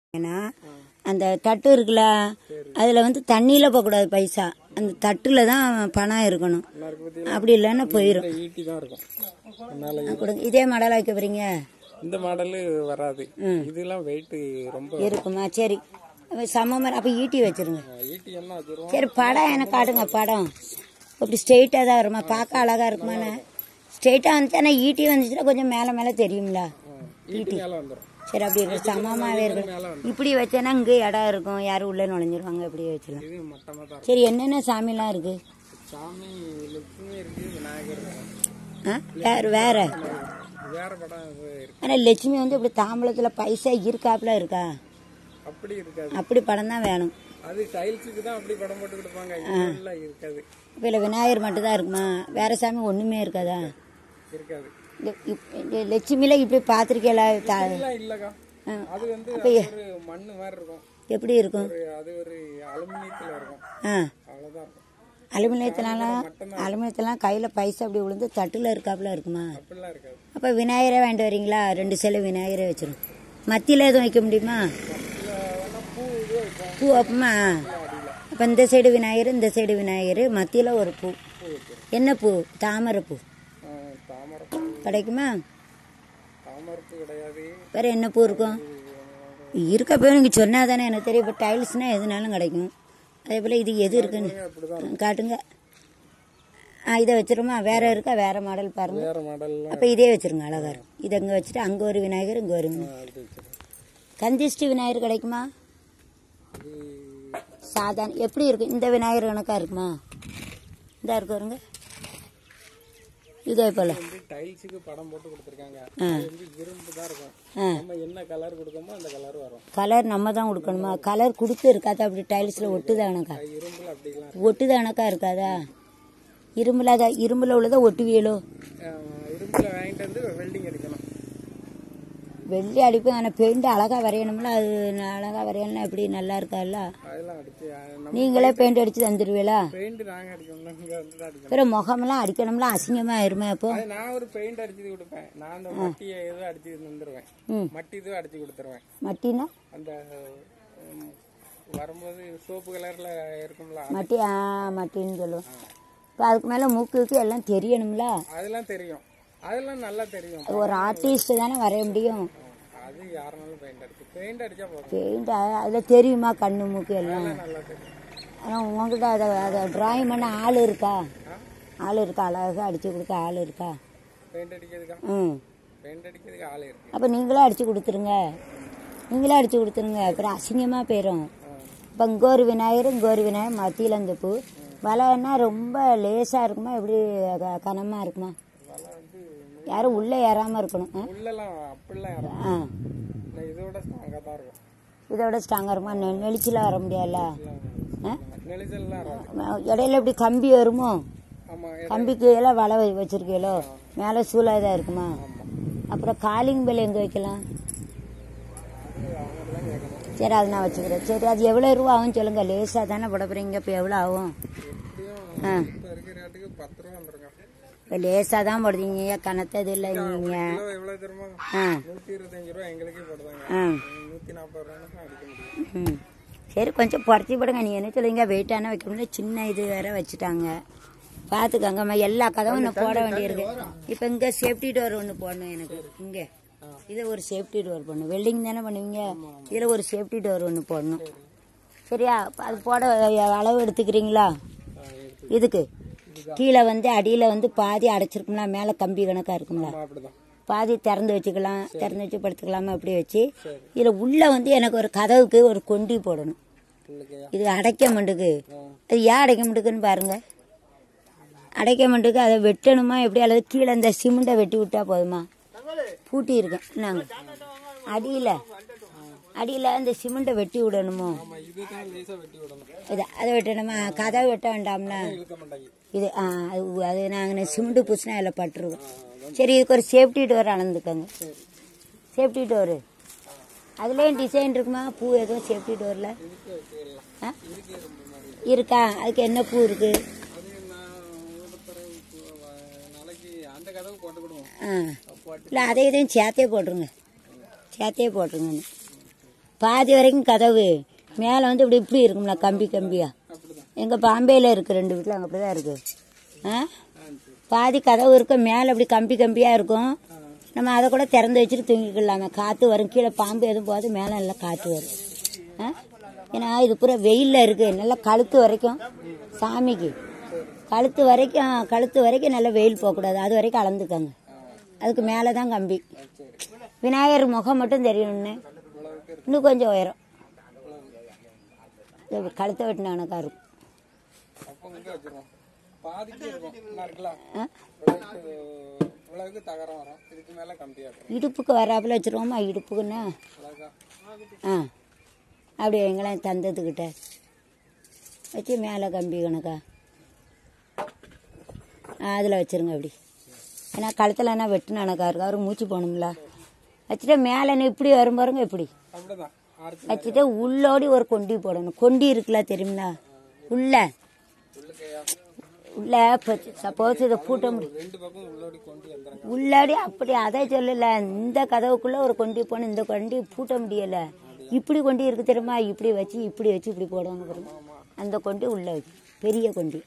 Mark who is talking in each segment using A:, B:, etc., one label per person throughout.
A: ஏன்னா அந்த தட்டு இருக்குல்ல அதில் வந்து தண்ணியில் போகக்கூடாது பைசா அந்த தட்டில் தான் பணம் இருக்கணும் அப்படி இல்லைன்னா போயிடும்
B: ஈட்டி தான் இருக்கும் அதனால
A: கொடுங்க இதே மாடலாக வைக்க போறீங்க
B: இந்த மாடலு வராது இதெல்லாம் வெயிட் ரொம்ப
A: இருக்குமா சரி சமமாக அப்போ ஈட்டி வச்சிருங்க
B: ஈட்டி என்ன வச்சிருவோம்
A: சரி படம் எனக்கு காட்டுங்க படம் இப்படி ஸ்ட்ரெயிட்டாக தான் வருமா பார்க்க அழகாக இருக்குமாண்ணே ஸ்ட்ரெயிட்டாக வந்துச்சு ஆனால் ஈட்டி வந்துச்சுன்னா கொஞ்சம் மேலே மேலே தெரியுங்களா
B: ஈட்டி மேல வந்துடும்
A: சரி அப்படி இருக்கு சமமாகவே இருக்கு இப்படி வச்சேன்னா இங்கே இடம் இருக்கும் யாரும் உள்ளே நுழைஞ்சிருவாங்க இப்படியே வச்சிடலாம்
B: இது மட்டமா தான்
A: சரி என்னென்ன சாமிலாம் இருக்கு
B: இருக்கும் சாமி லட்சுமி இருக்கு விநாயகர் இருக்கும்
A: ஆ வேற வேற
B: வேற படம் இது இருக்கு
A: ஆனால் லட்சுமி வந்து இப்படி தாம்பளத்தில் பைசா இருக்காப்புல இருக்கா
B: அப்படி இருக்காது
A: அப்படி படம் தான் வேணும்
B: அது டைல்ஸுக்கு தான் அப்படி படம் போட்டு கொடுப்பாங்க இதெல்லாம் இருக்காது
A: இப்போ இல்லை விநாயகர் மட்டும் தான் இருக்குமா வேற சாமி ஒன்றுமே இருக்காதா
B: இருக்காது
A: இந்த இப்- இந்த லட்சுமியில இப்படி பார்த்துருக்கீங்களா தா-
B: இதெல்லாம் இல்லக்கா
A: ஆ.
B: அது வந்து அது ஒரு மண்ணு மாதிரி இருக்கும்
A: எப்படி இருக்கும்
B: ஒரு அது ஒரு அலுமினியத்துல இருக்கும்
A: ஆ
B: அவ்வளவுதான் இருக்கும்
A: அலுமினியத்தினாலாம் அலுமினியத்திலாம் கையில் பைசா அப்படி விழுந்து தட்டில் இருக்காப்புல இருக்குமா
B: அப்படிலாம் இருக்காது
A: அப்போ விநாயகரே வாங்கிட்டு வரீங்களா ரெண்டு சிலை விநாயகரே வச்சிரும் மத்தியில் எதுவும் வைக்க முடியுமா
B: இதுல வேணா பூ இது வைப்போம்
A: பூ வைப்போமா அப்போ இந்த சைடு விநாயகர் இந்த சைடு விநாயகர் மத்தியில் ஒரு பூ என்ன பூ தாமரை பூ
B: ஆ, தாமரை பூ
A: கிடைக்குமா
B: தாமரை பூ கிடையாது
A: வேற என்ன பூ இருக்கும் இருக்க போய் நீங்கள் சொன்னால் தானே எனக்கு தெரியும் இப்போ டைல்ஸ்னால் எதுனாலும் கிடைக்கும் அதே போல் இது எது இருக்குன்னு காட்டுங்க ஆ இதை வச்சிருமா வேற இருக்கா வேற மாடல் பாருங்க
B: வேற மாடல்லாம்
A: அப்போ இதே வச்சிருங்க அழகா இருக்கும் இதை இங்கே வச்சுட்டு அங்கே ஒரு விநாயகர் இங்கே ஒரு விநாயகர்.
B: அப்படி வச்சிருக்கோம்
A: கந்திஷ்டி விநாயகர் கிடைக்குமா
B: அது
A: சாதாரண எப்படி இருக்கு இந்த விநாயகர் கணக்கா இருக்குமா இந்த இருக்கு பாருங்க இதே போல
B: வந்து டைல்ஸுக்கு படம் போட்டு கொடுத்துருக்காங்க
A: ஆ.
B: அது வந்து இரும்பு தான் இருக்கும்
A: ஆ
B: நம்ம என்ன கலர் கொடுக்கமோ அந்த கலர் வரும்
A: கலர் நம்ம தான் கொடுக்கணுமா கலர் கொடுத்து இருக்காதா அப்படி டைல்ஸில் ஒட்டுதானக்கா
B: அது இரும்புல அப்படிலாம்
A: ஒட்டுதானக்கா இருக்காதா இரும்புல அதான் இரும்புல உள்ளதை ஒட்டுவியலோ
B: ஆ, இரும்புல வாங்கிட்டு வந்து வெல்டிங் அடிக்கணும்
A: வெள்ளி அடிப்பு ஆனால் பெயிண்ட் அழகா வரையணும்ல அது அழகா வரையணும்னா எப்படி நல்லா இருக்காதுல்ல
B: அதெல்லாம் அடிச்சு ஆ, நம்ம
A: நீங்களே பெயிண்ட் அடிச்சு தந்துடுவீங்களா
B: பெயிண்ட் நாங்க அடிக்கணும் இங்க வந்து தான் அடிக்கணும்
A: பிறகு முகமெல்லாம் அடிக்கணும்ல அசிங்கமா இருமே அப்போ
B: அது நான் ஒரு பெயிண்ட் அடிச்சு கொடுப்பேன் நான் அந்த மட்டியை எதுவும் அடிச்சு தந்துருவேன்
A: ம்
B: மட்டி இதுவும் அடிச்சு கொடுத்துருவேன்
A: மட்டினா
B: அந்த ம், வரும்போது சோப்பு கலர்ல இருக்கும்ல
A: மட்டி ஆ மட்டின்னு சொல்லுவோம் இப்போ அதுக்கு மேலே மூக்குக்கு எல்லாம் தெரியணும்ல
B: அதெல்லாம் தெரியும் அதெல்லாம் நல்லா தெரியும்
A: அது ஒரு ஆர்டிஸ்ட் தானே வரைய முடியும்
B: அது யாருனாலும் பெயிண்ட் அடிச்சு பெயிண்ட் அடிச்சா போதும்
A: பெயிண்ட் அதில் தெரியுமா கண்ணு மூக்கு எல்லாம்
B: நல்லா தெரியும்
A: ஆனால் உங்ககிட்ட அதை அதை ட்ராயிங் பண்ண ஆள் இருக்கா ஆள் இருக்கா அழகாக அடிச்சு கொடுக்க ஆள் இருக்கா
B: பெயிண்ட் அடிக்கிறதுக்கா
A: ம்
B: பெயிண்ட் அடிக்கிறதுக்கு ஆள் இருக்கு
A: அப்போ நீங்களே அடிச்சு கொடுத்துருங்க நீங்களே அடிச்சு கொடுத்துருங்க அப்புறம் அசிங்கமாக போயிடும் இப்போ இங்கே ஒரு விநாயகர் இங்கே ஒரு விநாயகர் மத்தியில் இந்த பூ வலைன்னா ரொம்ப லேசாக இருக்குமா எப்படி க- கனமா இருக்குமா யாரும் உள்ளே ஏறாமல் இருக்கணும் ஆ?
B: உள்ளெல்லாம் அப்படிலாம் இறங்கும்
A: ஆ
B: நான் இதோட ஸ்ட்ராங்காக தான் இருக்கும்
A: இதோட ஸ்ட்ராங்காக இருக்குமா நெ நெளிச்சில் வர முடியாதுல்ல ஆ?
B: நெளிச்சல்லாம் வராது
A: இடையில இப்படி கம்பி வருமோ
B: ஆமா
A: கம்பிக்கு எல்லாம் வலை வை- வச்சிருக்கீங்களோ மேலே சூழாக தான் இருக்குமா அப்புறம் காலிங் பெல் எங்கே வைக்கலாம்
B: அவங்கள்ட்ட தான் கேட்கணும்
A: சரி அது நான் வச்சுக்கிறேன் சரி அது எவ்வளோ ரூபா ஆகும் சொல்லுங்க லேசாக தானே போட போகிறீங்க இப்போ எவ்வளோ ஆகும்
B: எப்படியும்
A: ஆ
B: இப்போ இருக்கிற ரேட்டுக்கு பத்து ரூபா வந்துருங்க
A: இப்போ லேசாக தான் போடுறீங்க கனத்தது இல்லை நீங்கள்
B: கிலோ எவ்வளோ தெரியுமா
A: ஆ
B: நூற்றி இருபத்தஞ்சு ரூபா எங்களுக்கே போடுதாங்க
A: ஆ
B: நூற்றி நாற்பது ரூபான்னு தான் அடிக்க முடியும்
A: ம் சரி கொஞ்சம் குறைச்சி போடுங்க நீ என்ன சொல்லுவீங்க வெயிட்டான வைக்க முடியல சின்ன இது வேற வச்சுட்டாங்க பார்த்துக்கோங்கம்மா எல்லா கதவும் இன்னும் போட வேண்டியிருக்கு இப்போ இங்கே சேஃப்டி டோர் ஒன்று போடணும் எனக்கு இங்கே இது ஒரு சேஃப்டி டோர் பண்ணணும் வெல்டிங் தானே பண்ணுவீங்க இதில் ஒரு சேஃப்டி டோர் ஒன்று போடணும் சரியா அது போட அளவு எடுத்துக்கிறீங்களா இதுக்கு கீழே வந்து அடியில் வந்து பாதி அடைச்சிருக்கும்ல மேலே கம்பி கணக்காக இருக்கும்ல
B: ஆமா, அப்படிதான்
A: பாதி திறந்து வச்சுக்கலாம் திறந்து வச்சு படுத்துக்கலாமா அப்படி வச்சு இதில் உள்ளே வந்து எனக்கு ஒரு கதவுக்கு ஒரு கொண்டி போடணும்
B: இல்லைக்கா
A: இது அடைக்க மாட்டுக்கு அது ஏன் அடைக்க மாட்டுக்குன்னு பாருங்க அடைக்க மாட்டுக்கு அதை வெட்டணுமா எப்படி அல்லது கீழே இந்த சிமெண்ட்டை வெட்டி விட்டா போதுமா பூட்டி இருக்கேன் நாங்கள் அடியில் அடியில் அந்த சிமெண்ட்டை வெட்டி விடணுமோ
B: ஆமா இதுதான் லேசாக வெட்டி விடணும்
A: இது அதை வெட்டணுமா கதவை வெட்ட வேண்டாம்ல
B: இழுக்க மாட்டாங்க
A: இது ஆ அது அது நாங்கள் சிமெண்ட்டு பூசினா அதில் பட்டுருவோம் சரி இதுக்கு ஒரு சேஃப்டி டோர் அளந்துக்கோங்க சேஃப்டி டோரு அதுலேயும் டிசைன் இருக்குமா பூ எதுவும் சேஃப்டி டோரில் ஆ இருக்கா அதுக்கு என்ன பூ இருக்குது
B: அது நான் உங்களோட பிறகு இப்போ, அஹ், நாளைக்கு அந்த கதவு போட்டுக்கிடுவோம்
A: ஆ இல்லை அதை இதையும் சேர்த்தே போட்டுருங்க சேர்த்தே போட்டுருங்க பாதி வரைக்கும் கதவு மேலே வந்து இப்படி இப்படி இருக்கும்ல கம்பி கம்பியா
B: அப்படிதான்
A: எங்கள் பாம்பேயில் இருக்கு ரெண்டு வீட்டில் அங்கே அப்படி தான் இருக்கு ஆ
B: ஆ சரி
A: பாதி கதவு இருக்கும் மேலே இப்படி கம்பி கம்பியாக இருக்கும் நம்ம அதை கூட திறந்து வச்சுட்டு தூங்கிக்கலாமே காற்று வரும் கீழே பாம்பு எதுவும் போகாது மேலே நல்லா காற்று வரும் ஆ ஏன்னா இது பூரா வெயிலில் இருக்குது நல்லா கழுத்து வரைக்கும் சாமிக்கு கழுத்து வரைக்கும் கழுத்து வரைக்கும் நல்லா வெயில் போகக்கூடாது அது வரைக்கும் அளந்துக்கங்க அதுக்கு மேலே தான் கம்பி விநாயகர் முகம் மட்டும் தெரியணும்னு இன்னும் கொஞ்சம் உயரம் இது கழுத்தை வெட்டினானக்கா இருக்கும்
B: அப்போ இங்கே வச்சிருவோம் பாதிக்கு இருக்கும் நல்லா இருக்கலாம்
A: ஆ?
B: இவ்வளவுக்கு இவ்வளவுக்கு தகரம் வரும் இதுக்கு மேலே கம்பி ஆட்டுறோம்
A: இடுப்புக்கு வராப்புல வச்சுருவோமா இடுப்புக்குன்னா
B: அழகா
A: ஆ அப்படி எங்களாம் தந்ததுக்கிட்ட வச்சு மேலே கம்பி கணக்கா ஆ அதில் வச்சிருங்க அப்படி ஏன்னா கழுத்தில் என்ன வெட்டுனானக்கா இருக்கு அவரு மூச்சு போகணும்ல வச்சுட்டு மேலே என்ன இப்படி வரும் பாருங்க இப்படி
B: அப்படிதான் ஆர்ச்சி
A: வச்சுட்டு உள்ளோடி ஒரு கொண்டி போடணும் கொண்டி இருக்குல்ல தெரியுங்களா உள்ள
B: உள்ளுக்கையா
A: உள்ள சப்போஸ் இதை பூட்ட முடியும்
B: ரெண்டு பக்கம் உள்ளோடி கொண்டு வந்துடுறாங்க
A: உள்ளாடி அப்படி அதை சொல்லல இந்த கதவுக்குள்ள ஒரு கொண்டி போன இந்த கொண்டி பூட்ட முடியல இப்படி கொண்டி இருக்கு தெரியுமா இப்படி வச்சு இப்படி வச்சு இப்படி போடணும் பாருங்க அந்த கொண்டி உள்ள வச்சு பெரிய கொண்டி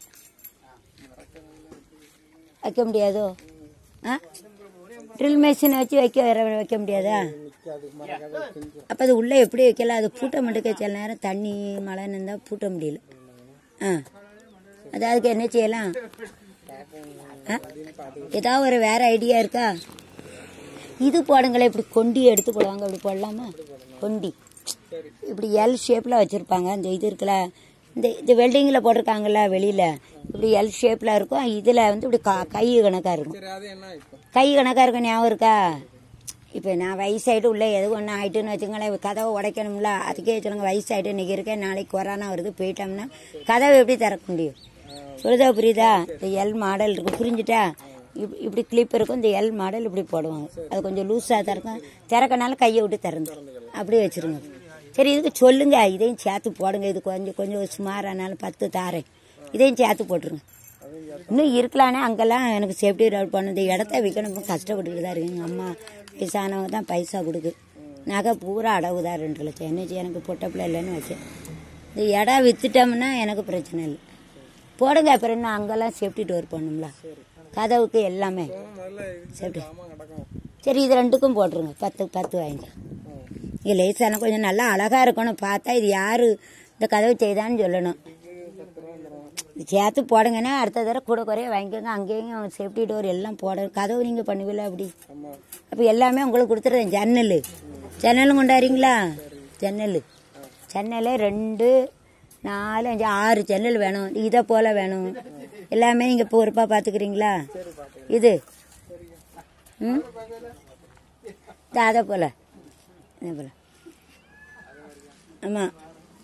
A: வைக்க முடியாதோ ஆ ட்ரில் மிஷினை வச்சு வைக்க வேற வைக்க முடியாதா
B: நிற்காது மறக்காத கொஞ்சம்
A: அப்போ அது உள்ளே எப்படி வைக்கல அது பூட்ட மட்டுக்க சில நேரம் தண்ணி மழைன்னு இருந்தால் பூட்ட முடியல ஆ அது அதுக்கு என்ன செய்யலாம் ஆ? ஏதாவது ஒரு வேற ஐடியா இருக்கா இது போடுங்களேன் இப்படி கொண்டி எடுத்து போடுவாங்க இப்படி போடலாமா கொண்டி இப்படி எல் ஷேப்பில் வச்சுருப்பாங்க இந்த இது இருக்குல்ல இந்த இது வெல்டிங்கில் போட்டிருக்காங்கல்ல வெளியில் இப்படி எல் ஷேப்பில் இருக்கும் இதில் வந்து இப்படி கா கை கணக்காக இருக்கும்
B: சரி அது என்ன இப்போ
A: கை கணக்காக இருக்கும் ஞாபகம் இருக்கா இப்போ நான் வயசாயிட்டு உள்ளே எது ஒன்று ஆயிட்டுன்னு வச்சுங்களேன் கதவை உடைக்கணும்ல அதுக்கே சொல்லுங்க வயசாயிட்டு இன்னைக்கு இருக்கேன் நாளைக்கு கொரோனா வருது போயிட்டோம்னா கதவை எப்படி திறக்க முடியும் சொல்லுதா புரியுதா இந்த எல் மாடல் இருக்கு புரிஞ்சுட்டா இப் இப்படி கிளிப் இருக்கும் இந்த எல் மாடல் இப்படி போடுவாங்க அது கொஞ்சம் லூஸாக திறக்கும் திறக்கனால கையை விட்டு திறந்து அப்படியே வச்சிருங்க சரி இதுக்கு சொல்லுங்க இதையும் சேர்த்து போடுங்க இது கொஞ்சம் கொஞ்சம் சுமாரானாலும் பத்து தாரேன் இதையும் சேர்த்து போட்டுருங்க இன்னும் இருக்கலானே அங்கெல்லாம் எனக்கு சேஃப்டி ரோட் பண்ண இந்த இடத்த விற்கணும் கஷ்டப்பட்டுக்கிட்டு தான் இருக்கு எங்கள் அம்மா வயசானவங்க தான் பைசா கொடுக்கு நகை பூரா அடவு தான் ரெண்டு லட்சம் என்ன செய்ய எனக்கு பொட்ட பிள்ளை இல்லைன்னு வச்சேன் இந்த இடம் வித்துட்டோம்னா எனக்கு பிரச்சனை இல்லை போடுங்க அப்புறம் என்ன அங்கெல்லாம் சேஃப்டி டோர் பண்ணும்ல கதவுக்கு எல்லாமே
B: முதல்ல இதுக்கு
A: சேஃப்டி
B: ஜாமான் கிடக்கும்
A: சரி இது ரெண்டுக்கும் போட்டுருங்க பத்து பத்து வாங்கிக்க இங்கே லேசான கொஞ்சம் நல்லா அழகாக இருக்கணும் பார்த்தா இது யார் இந்த கதவு செய்தான்னு சொல்லணும் இது சேர்த்து போடுங்கன்னா அடுத்த தடவை கூட குறைய வாங்கிக்கோங்க அங்கேயும் சேஃப்டி டோர் எல்லாம் போட கதவு நீங்கள் பண்ணுவீங்களா அப்படி
B: ஆமாம்
A: அப்போ எல்லாமே உங்களுக்கு கொடுத்துருவேன் ஜன்னல் ஜன்னலும் கொண்டாடுறீங்களா ஜன்னல் ஜன்னல் ரெண்டு நாலு அஞ்சு ஆறு ஜன்னல் வேணும் இதை போல வேணும் எல்லாமே நீங்கள் பொறுப்பாக பார்த்துக்கிறீங்களா இது ம் இந்த அதை போல இதை போல ஆமாம்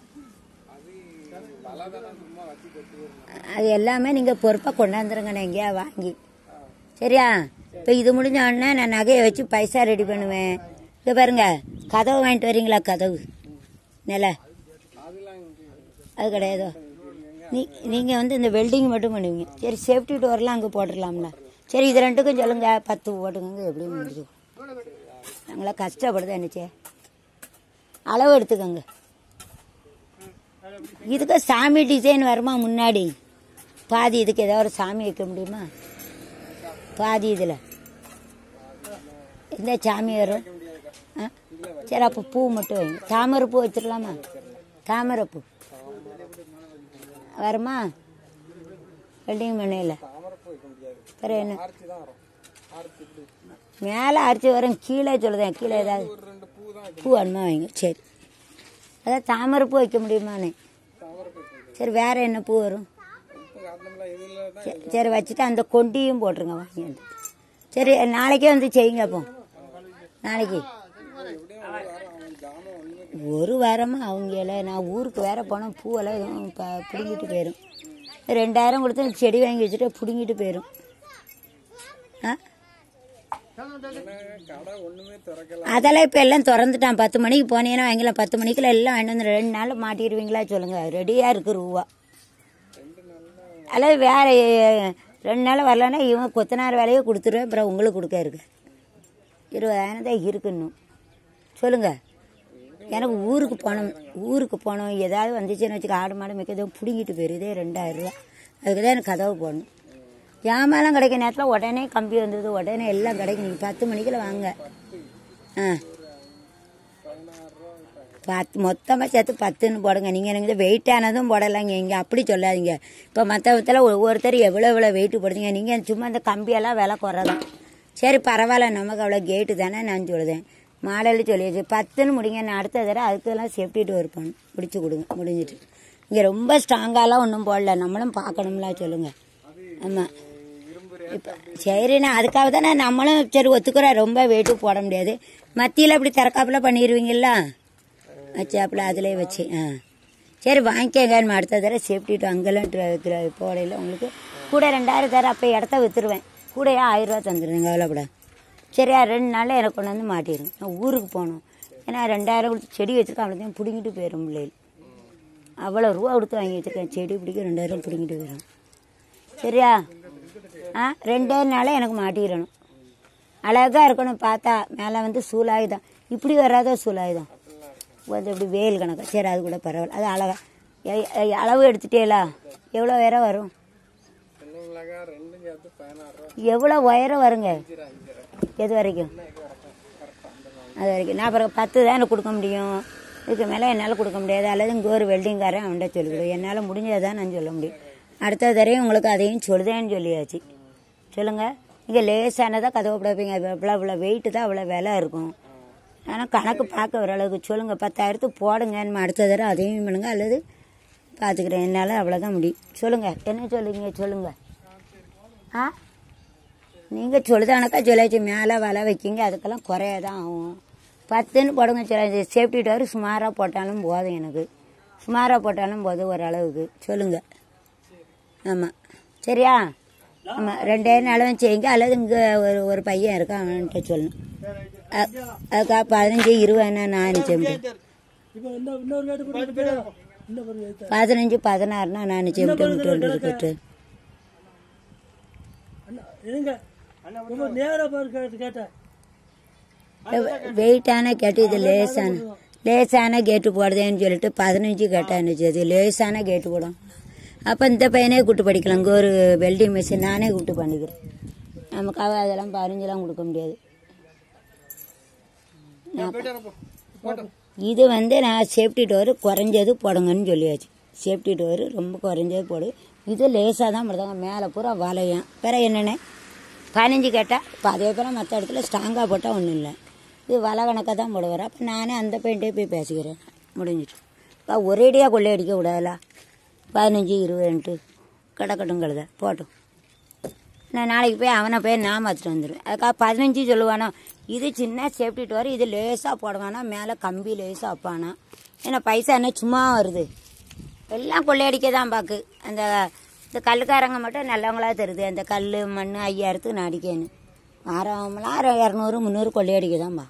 A: அது எல்லாமே நீங்கள் பொறுப்பாக கொண்டாந்துருங்கண்ணே எங்கேயா வாங்கி சரியா இப்போ இது முடிஞ்ச உடனே நான் நகையை வச்சு பைசா ரெடி பண்ணுவேன் இங்கே பாருங்க கதவு வாங்கிட்டு வரீங்களா கதவு நில
B: அதெல்லாம் இங்கே
A: அது கிடையாதோ நீ நீங்கள் வந்து இந்த வெல்டிங் மட்டும் பண்ணுவீங்க சரி சேஃப்டி டோர்லாம் அங்கே போட்டுடலாம்ல சரி இது ரெண்டுக்கும் சொல்லுங்க பத்து போட்டுக்கோங்க எப்படியும் முடிஞ்சு நாங்களா கஷ்டப்படுது என்னச்சே அளவு எடுத்துக்கோங்க இதுக்கு சாமி டிசைன் வருமா முன்னாடி பாதி இதுக்கு ஏதாவது ஒரு சாமி வைக்க முடியுமா பாதி இதில் எந்த சாமி வரும் ஆ சரி அப்போ பூ மட்டும் வைங்க தாமரை பூ வச்சிடலாமா தாமரை பூ வருமா வெல்டிங் பண்ணையில்
B: தாமரைப்பூ வைக்க முடியாது
A: வேறு என்ன
B: ஆர்ச்சி தான் வரும் ஆர்ச்சி இப்படி
A: மேலே அரிச்சு வரும் கீழே சொல்லுதேன் கீழே ஏதாவது
B: ஒரு ரெண்டு பூ தான் வைக்கணும்
A: பூ வேணுமா வைங்க சரி அதான் தாமரை பூ வைக்க முடியுமாண்ணே
B: தாமரைப்பூ வைக்க முடியாது
A: சரி வேற என்ன பூ வரும்
B: இப்போ காட்டினோம்ல இதில் தான்
A: சரி, சரி வச்சுட்டு அந்த கொண்டியும் போட்டுருங்க வாங்கி வந்து சரி நாளைக்கே வந்து செய்யுங்க அப்போ நாளைக்கு
B: எப்படியும் ஒரு வாரம் அவன் ஜாமான் ஒன்றுமே
A: ஒரு வாரமா அவங்கள நான் ஊருக்கு வேற போனால் பூவெல்லாம் எதுவும் ப- பிடுங்கிட்டு போயிடும் ரெண்டாயிரம் கொடுத்து செடி வாங்கி வச்சுட்டு பிடுங்கிட்டு போயிடும் ஆ
B: கடை ஒன்றுமே திறக்கல
A: அதெல்லாம் இப்போ எல்லாம் திறந்துட்டான் பத்து மணிக்கு போனீங்கன்னா வாங்கிக்கலாம் பத்து மணிக்குள்ள எல்லாம் வாங்கிட்டு வந்து ரெண்டு நாள் மாட்டிடுவீங்களா சொல்லுங்க ரெடியாக இருக்கு ரூபா அல்லது வேற எ- ரெண்டு நாள் வரலன்னா இவன் கொத்தனார் வேலையை கொடுத்துருவேன் அப்புறம் உங்களுக்கு கொடுக்க இருக்கு இருபதாயிரம் தான் இருக்கு இன்னும் சொல்லுங்க
B: எப்படியும்
A: எனக்கு ஊருக்கு போனோம் ஊருக்கு போனோம் ஏதாவது வந்துச்சுன்னு வச்சுக்க ஆடு மாடு மிக்கதும் பிடுங்கிட்டு போயிருதே ரெண்டாயிரம் ரூபா அதுக்கு தான் எனக்கு கதவு போடணும் ஜாமான்லாம் கிடைக்கிற நேரத்தில் உடனே கம்பி வந்தது உடனே எல்லாம் கிடைக்கும் நீங்கள் பத்து மணிக்குள்ள வாங்க ஆ பத்து மொத்தமாக சேர்த்து பத்துன்னு போடுங்க நீங்கள் எனக்கு வெயிட் ஆனதும் போடலாங்க இங்கே அப்படி சொல்லாதீங்க இப்போ மற்றவத்தில் ஒவ்வொருத்தர் எவ்வளோ எவ்வளோ வெயிட் போடுறீங்க நீங்கள் சும்மா இந்த கம்பியெல்லாம் விலை குறைதான் சரி பரவாயில்ல நமக்கு அவ்வளோ கேட்டு தானே நான் சொல்லுதேன் மாலையில் சொல்லியாச்சு பத்துன்னு முடிங்க நான் அடுத்த தடவை அதுக்கெல்லாம் சேஃப்டி டோர் பண்ணணும் முடிச்சு கொடுங்க முடிஞ்சிட்டு இங்கே ரொம்ப ஸ்ட்ராங்காலாம் ஒன்றும் போடல நம்மளும் பார்க்கணும்ல சொல்லுங்கள் ஆமாம் இப்போ சரிண்ணா அதுக்காக தானே நம்மளும் சரி ஒத்துக்கிறோம் ரொம்ப வெயிட்டு போட முடியாது மத்தியில் அப்படி திறக்காப்புல பண்ணிடுவீங்களா வச்சாப்புல அதிலே வச்சு ஆ சரி வாங்கிக்கங்க நம்ம அடுத்த தடவை சேஃப்டி அங்கெல்லாம் போடையில் உங்களுக்கு கூட ரெண்டாயிரம் தர அப்போ இடத்த விற்றுருவேன் கூடயே ஆயிரம் ரூபா தந்துடுங்க கவலைப்பட சரியா ரெண்டு நாளில் எனக்கு கொண்டு வந்து மாட்டிடுங்க நான் ஊருக்கு போகணும் ஏன்னா ரெண்டாயிரம் கொடுத்து செடி வச்சுருக்கேன் அவ்வளோத்தையும் பிடுங்கிட்டு போயிடும் பிள்ளைகள் அவ்வளோ ரூபா கொடுத்து வாங்கி வச்சுருக்கேன் செடி பிடிக்க ரெண்டாயிரம் பிடுங்கிட்டு போயிடும் சரியா ஆ ரெண்டே நாளே எனக்கு மாட்டிடணும் அழகாக இருக்கணும் பார்த்தா மேலே வந்து சூலாயுதம் இப்படி வராத சூலாயுதம் வந்து இப்படி வேல் கணக்கா சரி அது கூட பரவாயில்ல அது அழகா எ- எ- அளவு எடுத்துட்டேலா எவ்வளோ உயரம் வரும்
B: பெண்ணுங்களாக ரெண்டும் சேர்த்து பதினாறு ரூபா
A: எவ்வளோ உயரம் வருங்க எது வரைக்கும் அது வரைக்கும் நான் அப்புறம் பத்து தான் எனக்கு கொடுக்க முடியும் இதுக்கு மேலே என்னால் கொடுக்க முடியாது அல்லது இங்கே ஒரு வெல்டிங்காரன் அவன்கிட்ட சொல்லிவிடும் என்னால் முடிஞ்சதை தான் நான் சொல்ல முடியும் அடுத்த தடவையும் உங்களுக்கு அதையும் சொல்லுதேன்னு சொல்லியாச்சு சொல்லுங்கள் இங்கே லேசானதாக கதவை பிடிப்பீங்க இவ்வளோ இவ்வளோ வெயிட்டு தான் அவ்வளோ விலை இருக்கும் ஆனால் கணக்கு பார்க்க ஓரளவுக்கு சொல்லுங்கள் பத்தாயிரத்துக்கு போடுங்கன்னு அடுத்த தடவை அதையும் பண்ணுங்க அல்லது பார்த்துக்கிறேன் என்னால் அவ்வளோதான் முடியும் சொல்லுங்கள் என்ன சொல்லுவீங்க சொல்லுங்கள் ஆ நீங்கள் சொல்லுதானக்கா சொல்லாச்சு மேலே வலை வைக்கிங்க அதுக்கெல்லாம் குறைய தான் ஆகும் பத்துன்னு போடுங்க சொல்லாச்சு சேஃப்டி டோர் சுமாராக போட்டாலும் போதும் எனக்கு சுமாராக போட்டாலும் போதும் ஓரளவுக்கு சொல்லுங்கள் ஆமாம் சரியா ஆமாம் ரெண்டே நாளும் செய்யுங்க அல்லது இங்கே ஒரு ஒரு பையன் இருக்கான் அவன்கிட்ட சொல்லணும் அ- அதுக்கா பதினஞ்சு இருபதுனா நான் நிச்சய முடியும்
C: இப்போ இன்னும் இன்னொரு கேட்டு போட்டு இன்னும் ஒரு கேட்டு
A: பதினஞ்சு பதினாறுனா நான் நிச்சயம் விட்டு விட்டு போட்டு
C: அண்ணா இருங்க ரொம்ப நேராக பாரு கேட்டு கேட்டேன்
A: வெயிட்டான கேட்டு இது லேசான லேசான கேட்டு போடுதேன்னு சொல்லிட்டு பதினஞ்சு கேட்டான்னு அது லேசான கேட்டு போடும் அப்போ இந்த பையனே கூட்டு படிக்கலாம் இங்கே ஒரு வெல்டிங் மிஷின் நானே கூட்டு பண்ணிக்கிறேன் நமக்காக அதெல்லாம் பதினஞ்சுலாம் கொடுக்க முடியாது
B: போயிட்டு வரப்போ போட்டோம்
A: இது வந்து நான் சேஃப்டி டோரு குறைஞ்சது போடுங்கன்னு சொல்லியாச்சு சேஃப்டி டோரு ரொம்ப குறைஞ்சது போடு இது லேசாக தான் போடுதாங்க மேலே பூரா வளையம் வேற என்னென்ன பதினஞ்சு கேட்டால் இப்போ அதே போல் மற்ற இடத்துல ஸ்ட்ராங்காக போட்டால் ஒன்றும் இல்லை இது வலை கணக்காக தான் போடுவார் அப்போ நானே அந்த பெயிண்டே போய் பேசிக்கிறேன் முடிஞ்சிட்டு இப்போ ஒரேடியாக கொள்ளை அடிக்க கூடாதுல பதினஞ்சு இருபதுன்ட்டு கிடக்கட்டும் கழுத போட்டும் நான் நாளைக்கு போய் அவனை போய் நான் பார்த்துட்டு வந்துடுவேன் அதுக்காக பதினஞ்சு சொல்லுவானோ இது சின்ன சேஃப்டி டோர் இது லேசாக போடுவானா மேலே கம்பி லேசாக வைப்பானா ஏன்னா பைசா என்ன சும்மா வருது எல்லாம் கொள்ளையடிக்க தான் பார்க்கு அந்த இந்த கல்லுக்காரங்க மட்டும் நல்லவங்களா தருது அந்த கல் மண் ஐயாயிரத்துக்கு நான் அடிக்கேன்னு ஆறாவமெல்லாம் இரநூறு முந்நூறு கொள்ளையடிக்க தான்பா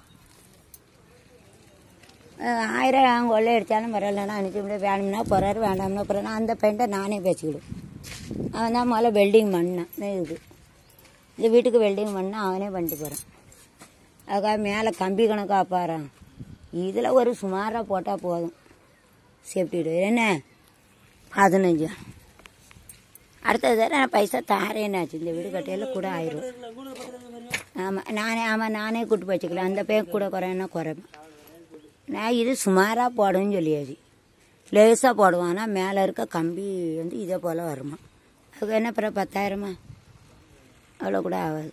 A: அஹ் ஆயிரம் கொள்ளையடிச்சாலும் பரவாயில்லன்னா அனுப்பிச்சு முடியாது வேணும்னா போகிறாரு வேண்டாம்னா போகிறாரு அந்த பெயிண்ட்டை நானே பேசிக்கிடும் அவன் தான் முதல்ல வெல்டிங் பண்ணான் இது இந்த வீட்டுக்கு வெல்டிங் பண்ணால் அவனே பண்ணிட்டு போகிறான் அதுக்காக மேலே கம்பி கணக்காக பாறான் இதில் ஒரு சுமாராக போட்டால் போதும் சேஃப்டி டோர் என்ன பதினஞ்சு அடுத்தது தடவை நான் பைசா தாரேன்னாச்சு இந்த வீடு கட்டையில் கூட ஆயிரும் ஆமாம் நானே ஆமாம் நானே கூட்டு வச்சுக்கலாம் அந்த பையன் கூட குறையன்னா குறைப்பேன் நான் இது சுமாராக போடுன்னு சொல்லியாச்சு லேசாக போடுவானா மேலே இருக்க கம்பி வந்து இதே போல் வருமா அதுக்கு என்ன பிற பத்தாயிரமா அவ்வளோ கூட ஆகாது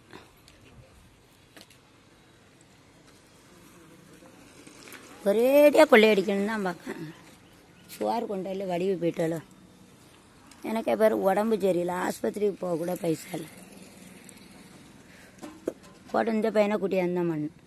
A: ஒரேடியாக கொள்ளையடிக்கணும்னு தான் பார்க்கேன் சுவார் கொண்டாயில் வடிவு போயிட்டாலும் எனக்கே பேர் உடம்பு சரியில்லை ஆஸ்பத்திரிக்கு போக கூட பைசா இல்லை போட்டு இந்த பையனை கூட்டியாந்து தான் பண்ணு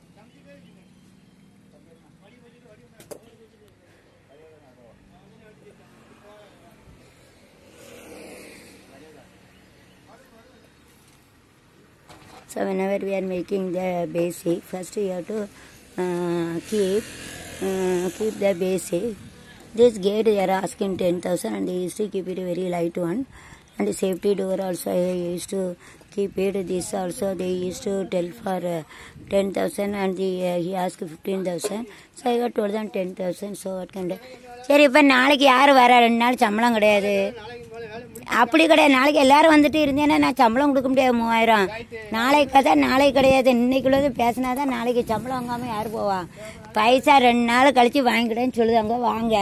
A: So whenever we are making the basic, first you have to uh, keep uh, keep the basic. This gate they are asking ten thousand, and they used to keep it a very light one. And the safety door also I used to he paid this also they used to tell for uh, 10000 and the, uh, he asked 15000 so I got told them 10000 so what can I- சரி இப்போ நாளைக்கு யார் வர ரெண்டு நாள் சம்பளம் கிடையாது அப்படி கிடையாது நாளைக்கு எல்லாரும் வந்துட்டு இருந்தேன்னா நான் சம்பளம் கொடுக்க முடியாது மூவாயிரம் நாளைக்கு கதை நாளைக்கு கிடையாது இன்னைக்குள்ளது பேசினா தான் நாளைக்கு சம்பளம் வாங்காமல் யார் போவா பைசா ரெண்டு நாள் கழிச்சு வாங்கிக்கிட்டேன்னு சொல்லுதாங்க வாங்க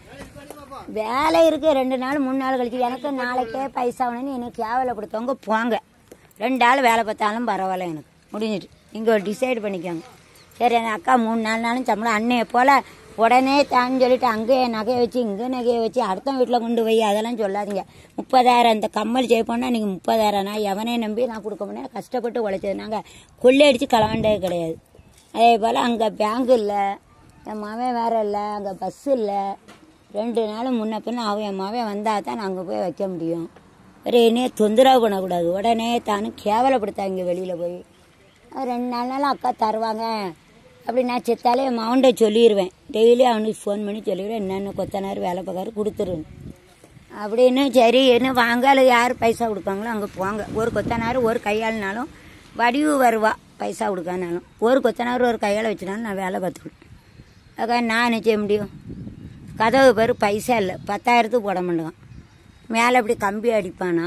A: வேலை இருக்கு ரெண்டு நாள் மூணு நாள் கழிச்சு எனக்கு நாளைக்கே பைசா வேணும்னு எனக்கு கேவலப்படுத்தவங்க போங்க ரெண்டு நாள் வேலை பார்த்தாலும் பரவாயில்ல எனக்கு முடிஞ்சிட்டு நீங்கள் ஒரு டிசைட் பண்ணிக்கோங்க சரி என் அக்கா மூணு நாலு நாளும் சம்பளம் அன்னைய போல் உடனே தான் சொல்லிட்டு அங்கேயே நகையை வச்சு இங்கே நகையை வச்சு அடுத்த வீட்டில் கொண்டு போய் அதெல்லாம் சொல்லாதீங்க முப்பதாயிரம் இந்த கம்மல் ஜெயிப்போம்னா நீங்கள் முப்பதாயிரம் நான் எவனே நம்பி நான் கொடுக்க முடியாது கஷ்டப்பட்டு உழைச்சது நாங்கள் கொள்ளையடிச்சு களவாண்டே கிடையாது அதே போல் அங்கே பேங்க் இல்லை என் மகன் வேற இல்லை அங்கே பஸ் இல்லை ரெண்டு நாள் முன்ன பின்ன அவன் என் மகன் வந்தால் தான் நாங்கள் போய் வைக்க முடியும் ஒரு என்னைய தொந்தரவு பண்ணக்கூடாது உடனே தானும் கேவலப்படுத்தாங்க வெளியில் போய் அது ரெண்டு நாலு நாள் அக்கா தருவாங்க அப்படி நான் செத்தாலே என் மகன்கிட்ட சொல்லிடுவேன் டெய்லி அவனுக்கு ஃபோன் பண்ணி சொல்லிடுவேன் என்னென்ன கொத்தனார் வேலை பார்க்காரு கொடுத்துருன்னு அப்படின்னு சரி என்ன வாங்க அல்லது யார் பைசா கொடுப்பாங்களோ அங்கே போங்க ஒரு கொத்தனார் ஒரு கையாள்னாலும் வடிவு வருவா பைசா கொடுக்கானாலும் ஒரு கொத்தனார் ஒரு கையால் வச்சுனாலும் நான் வேலை பார்த்துக்கிடுவேன் அக்கா நான் என்ன செய்ய முடியும் கதவு பேர் பைசா இல்லை பத்தாயிரத்துக்கு போட மாட்டான் மேலே இப்படி கம்பி அடிப்பானா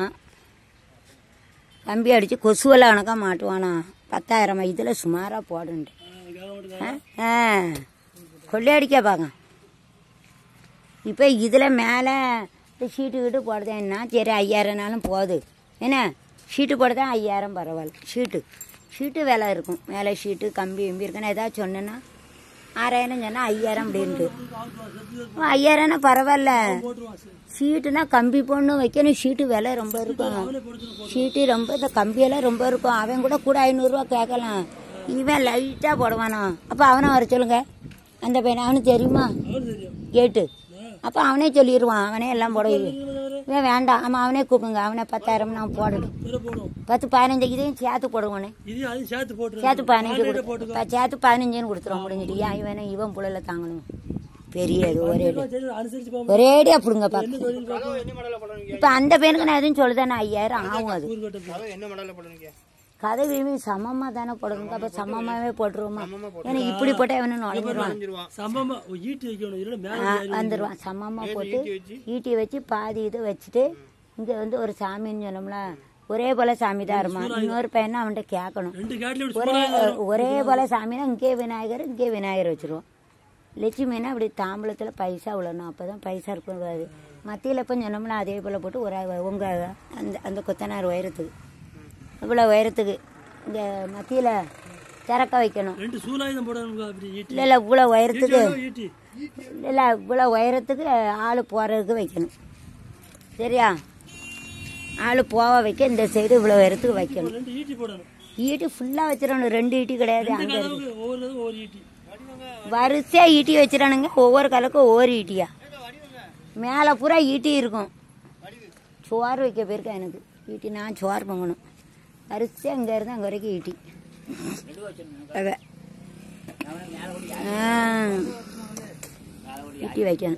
A: கம்பி அடித்து கொசுவெல்லாம் கணக்காக மாட்டுவானா பத்தாயிரமா இதில் சுமாராக போடுண்டு ஆ கொள்ளையடிக்க பார்க்க இப்போ இதில் மேலே ஷீட்டு கீட்டு போடுதேன்னா சரி ஐயாயிரம்னாலும் போகுது என்ன ஷீட்டு போடுதான் ஐயாயிரம் பரவாயில்ல ஷீட்டு ஷீட்டு விலை இருக்கும் மேலே ஷீட்டு கம்பி கம்பி இருக்குன்னு ஏதாவது சொன்னேன்னா ஆறாயிரம் சொன்னால் ஐயாயிரம் அப்படின்ட்டு ஐயாயிரம்னா பரவாயில்ல ஷீட்டுனா கம்பி போடணும் வைக்கணும் ஷீட்டு விலை ரொம்ப இருக்கும் ஷீட்டு ரொம்ப இந்த கம்பியெல்லாம் ரொம்ப இருக்கும் அவன் கூட கூட ஐநூறுரூவா கேட்கலாம் இவன் லைட்டாக போடுவானா அப்போ அவனை வர சொல்லுங்க அந்த பையனை அவனுக்கு தெரியுமா கேட்டு அப்போ அவனே சொல்லிடுவான் அவனே எல்லாம் போட இவன் வேண்டாம் ஆமாம் அவனே கூப்பிடுங்க அவனே பத்தாயிரம் நான் போடணும்
C: வேற போடும்
A: பத்து பதினஞ்சு இதையும் சேர்த்து போடுவானே
C: இது அதையும் சேர்த்து போட்டு
A: சேர்த்து பதினஞ்சு கொடு ப- சேர்த்து பதினஞ்சுன்னு கொடுத்துருவோம் முடிஞ்சிட்டு ஏன் இவனை இவன் புள்ளல தாங்கணும் பெரிய இது ஒரே அடி.
C: சரி அனுசரிச்சு போகும்
A: ஒரேடியா பிடுங்க பாக்க
C: தொழில் பார்க்கும்
B: என்ன மாடலில் போடணுங்க
A: இப்ப அந்த பையனுக்கு நான் எதுவும் சொல்லுதானே ஐயாயிரம் ஆகும் அது
C: ஊர் கட்ட
B: கதவு என்ன மாடலில் போடணுங்க
A: கதை விரும்பி சமமா தானே போடணும் அப்ப சமமாவே போட்டுருவோமா ஏன்னா இப்படி போட்டா இவனு நுழைஞ்சிருவான்
B: அஞ்சிருவான்
C: சம்பமா ஈட்டு வைக்கணும் இல்லைன்னா மேல
A: ஆ, வந்துருவான் சமமா போட்டு ஈட்டி வச்சு பாதி இதை வச்சுட்டு இங்க வந்து ஒரு சாமின்னு சொன்னோம்ல ஒரே போல சாமி தான் இருப்பான் இன்னொரு பையனை அவன்கிட்ட கேட்கணும்
C: ரெண்டு கேட்ல இப்படி
A: ஒரே ஒரே போல சாமினா இங்கே விநாயகர் இங்கே விநாயகர் வச்சிருவோம் லட்சுமினா அப்படி தாம்பளத்தில் பைசா விழணும் அப்போ தான் பைசா இருக்கக்கூடாது மத்தியில் இப்போ சொன்னோம்னா அதே போல் போட்டு ஒரு உங்கள் அந்த அந்த கொத்தனார் உயரத்துக்கு இவ்வளோ உயரத்துக்கு இந்த மத்தியில் திறக்க வைக்கணும்
C: ரெண்டு சூலாயுதம் போடணும் அப்படி ஈட்டி
A: இல்லை இல்லை இவ்வளோ உயரத்துக்கு
C: ஈட்டி
A: இல்லை இவ்வளோ உயரத்துக்கு ஆள் போகிறதுக்கு வைக்கணும் சரியா ஆள் போக வைக்க இந்த சைடு இவ்வளோ உயரத்துக்கு வைக்கணும்
C: ரெண்டு ஈட்டி போடணும்
A: ஈட்டி ஃபுல்லாக வச்சிடணும் ரெண்டு ஈட்டி கிடையாது அங்கே இருக்கு
C: கதவுக்கு ஒவ்வொரு கதவு ஒவ்வொரு ஈட்டி
A: வரிசையா ஈட்டி வச்சிடானுங்க ஒவ்வொரு கலக்கும் ஒவ்வொரு ஈட்டியா மேலே பூரா ஈட்டி இருக்கும் சோறு வைக்க போயிருக்கேன் எனக்கு ஈட்டி நான் சோறு பொங்கணும் வரிசையா இங்கே இருந்து அங்கே வரைக்கும் ஈட்டி அத. ஆ. ஈட்டி வைக்கணும்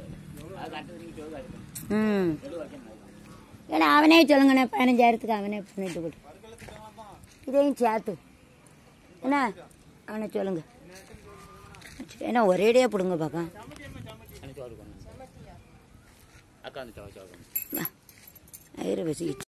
A: ம் ஏன்னா அவனே சொல்லுங்கண்ணே பதினஞ்சாயிரத்துக்கு அவனே பண்ணிட்டு கொடு இதையும் சேர்த்து என்ன அவனை சொல்லுங்க ஏன்னா ஒரேடியாக பிடுங்க பார்க்க ஐயரை வச்சு